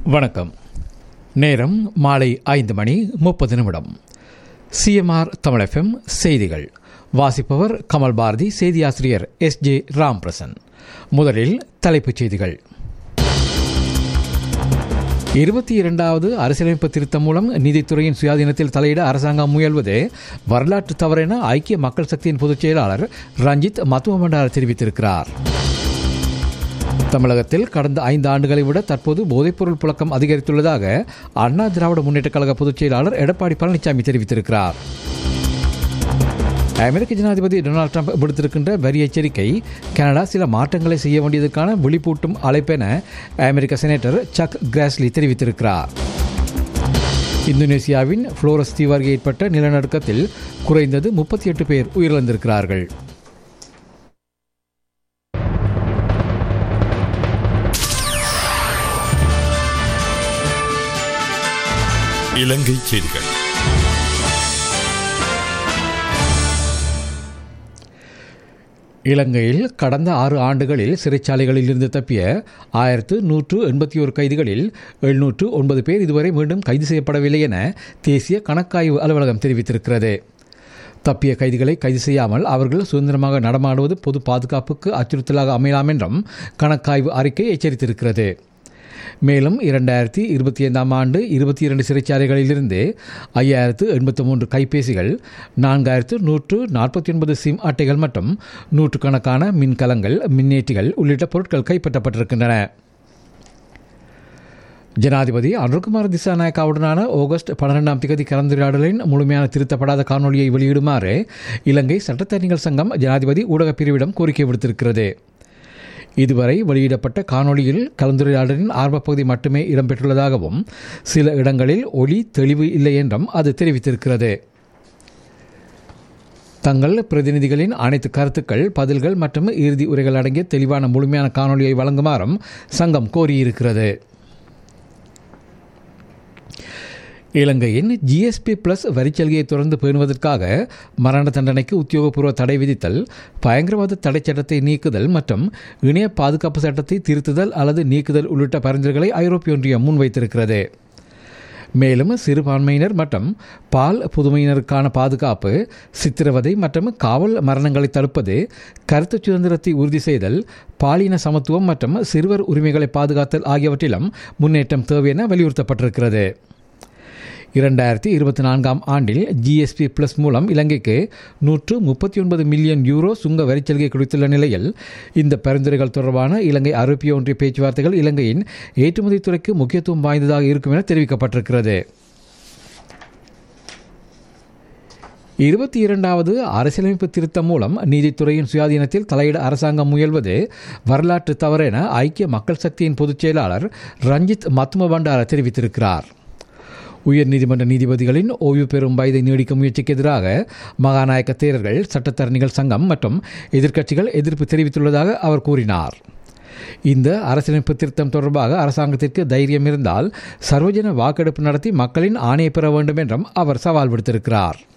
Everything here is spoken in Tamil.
வணக்கம் நேரம் மாலை ஐந்து மணி முப்பது நிமிடம் சிஎம்ஆர் தமிழ் எஃப்எம் செய்திகள் வாசிப்பவர் கமல் பாரதி செய்தியாசிரியர் எஸ் ஜே ராம்பிரசன் முதலில் தலைப்புச் செய்திகள் இருபத்தி இரண்டாவது அரசியலமைப்பு திருத்தம் மூலம் நீதித்துறையின் சுயாதீனத்தில் தலையிட அரசாங்கம் முயல்வது வரலாற்று தவறென ஐக்கிய மக்கள் சக்தியின் பொதுச் செயலாளர் ரஞ்சித் மத்துவ பண்டார தெரிவித்திருக்கிறார் தமிழகத்தில் கடந்த ஐந்து ஆண்டுகளை விட தற்போது போதைப்பொருள் புழக்கம் அதிகரித்துள்ளதாக அண்ணா திராவிட முன்னேற்றக் கழக பொதுச் செயலாளர் எடப்பாடி பழனிசாமி தெரிவித்திருக்கிறார் அமெரிக்க ஜனாதிபதி டொனால்டு ட்ரம்ப் விடுத்திருக்கின்ற வரி எச்சரிக்கை கனடா சில மாற்றங்களை செய்ய வேண்டியதற்கான விழிப்பூட்டும் அழைப்பென அமெரிக்க செனட்டர் சக் கிராஸ்லி தெரிவித்திருக்கிறார் இந்தோனேசியாவின் புளோரஸ் தீவு அருகே ஏற்பட்ட நிலநடுக்கத்தில் குறைந்தது முப்பத்தி எட்டு பேர் உயிரிழந்திருக்கிறார்கள் இலங்கை செய்திகள் இலங்கையில் கடந்த ஆறு ஆண்டுகளில் சிறைச்சாலைகளில் இருந்து தப்பிய ஆயிரத்து நூற்று எண்பத்தி ஒரு கைதிகளில் எழுநூற்று ஒன்பது பேர் இதுவரை மீண்டும் கைது செய்யப்படவில்லை என தேசிய கணக்காய்வு அலுவலகம் தெரிவித்திருக்கிறது தப்பிய கைதிகளை கைது செய்யாமல் அவர்கள் சுதந்திரமாக நடமாடுவது பொது பாதுகாப்புக்கு அச்சுறுத்தலாக அமையலாம் என்றும் கணக்காய்வு அறிக்கை எச்சரித்திருக்கிறது மேலும் இரண்டாயிரத்தி இருபத்தி ஐந்தாம் ஆண்டு இருபத்தி இரண்டு சிறைச்சாலைகளிலிருந்து ஐயாயிரத்து எண்பத்தி மூன்று கைபேசிகள் நான்காயிரத்து நூற்று நாற்பத்தி ஒன்பது சிம் அட்டைகள் மற்றும் நூற்றுக்கணக்கான மின்கலங்கள் மின்னேற்றிகள் உள்ளிட்ட பொருட்கள் கைப்பற்றப்பட்டிருக்கின்றன ஜனாதிபதி அனுர்குமார் திசாநாயக்காவுடனான ஆகஸ்ட் பன்னிரெண்டாம் தேதி கலந்துரையாடலின் முழுமையான திருத்தப்படாத காணொலியை வெளியிடுமாறு இலங்கை சட்டத்தரணிகள் சங்கம் ஜனாதிபதி ஊடகப் பிரிவிடம் கோரிக்கை விடுத்திருக்கிறது இதுவரை வெளியிடப்பட்ட காணொளியில் கலந்துரையாடலின் ஆரம்பப்பகுதி மட்டுமே இடம்பெற்றுள்ளதாகவும் சில இடங்களில் ஒளி தெளிவு இல்லை என்றும் அது தெரிவித்திருக்கிறது தங்கள் பிரதிநிதிகளின் அனைத்து கருத்துக்கள் பதில்கள் மற்றும் இறுதி உரைகள் அடங்கிய தெளிவான முழுமையான காணொலியை வழங்குமாறும் சங்கம் கோரியிருக்கிறது இலங்கையின் ஜிஎஸ்பி பிளஸ் வரிச்சலுகையை தொடர்ந்து பேணுவதற்காக மரண தண்டனைக்கு உத்தியோகபூர்வ தடை விதித்தல் பயங்கரவாத தடை சட்டத்தை நீக்குதல் மற்றும் இணைய பாதுகாப்பு சட்டத்தை திருத்துதல் அல்லது நீக்குதல் உள்ளிட்ட பரிந்துரைகளை ஐரோப்பிய ஒன்றியம் முன்வைத்திருக்கிறது மேலும் சிறுபான்மையினர் மற்றும் பால் புதுமையினருக்கான பாதுகாப்பு சித்திரவதை மற்றும் காவல் மரணங்களை தடுப்பது கருத்து சுதந்திரத்தை உறுதி செய்தல் பாலின சமத்துவம் மற்றும் சிறுவர் உரிமைகளை பாதுகாத்தல் ஆகியவற்றிலும் முன்னேற்றம் தேவை என வலியுறுத்தப்பட்டிருக்கிறது இரண்டாயிரத்தி இருபத்தி நான்காம் ஆண்டில் ஜிஎஸ்பி பிளஸ் மூலம் இலங்கைக்கு நூற்று முப்பத்தி ஒன்பது மில்லியன் யூரோ சுங்க வரிச்சலுகை கொடுத்துள்ள நிலையில் இந்த பரிந்துரைகள் தொடர்பான இலங்கை ஐரோப்பிய ஒன்றிய பேச்சுவார்த்தைகள் இலங்கையின் ஏற்றுமதி துறைக்கு முக்கியத்துவம் வாய்ந்ததாக இருக்கும் என தெரிவிக்கப்பட்டிருக்கிறது இருபத்தி இரண்டாவது அரசியலமைப்பு திருத்தம் மூலம் நீதித்துறையின் சுயாதீனத்தில் தலையிட அரசாங்கம் முயல்வது வரலாற்று தவறு என ஐக்கிய மக்கள் சக்தியின் பொதுச் செயலாளர் ரஞ்சித் மத்ம பண்டார தெரிவித்திருக்கிறார் உயர் நீதிமன்ற நீதிபதிகளின் ஓய்வு பெறும் வயதை நீடிக்கும் முயற்சிக்கு எதிராக மகாநாயக்க தேரர்கள் சட்டத்தரணிகள் சங்கம் மற்றும் எதிர்க்கட்சிகள் எதிர்ப்பு தெரிவித்துள்ளதாக அவர் கூறினார் இந்த அரசியலமைப்பு திருத்தம் தொடர்பாக அரசாங்கத்திற்கு தைரியம் இருந்தால் சர்வஜன வாக்கெடுப்பு நடத்தி மக்களின் ஆணையை பெற வேண்டும் என்றும் அவர் சவால் விடுத்திருக்கிறார்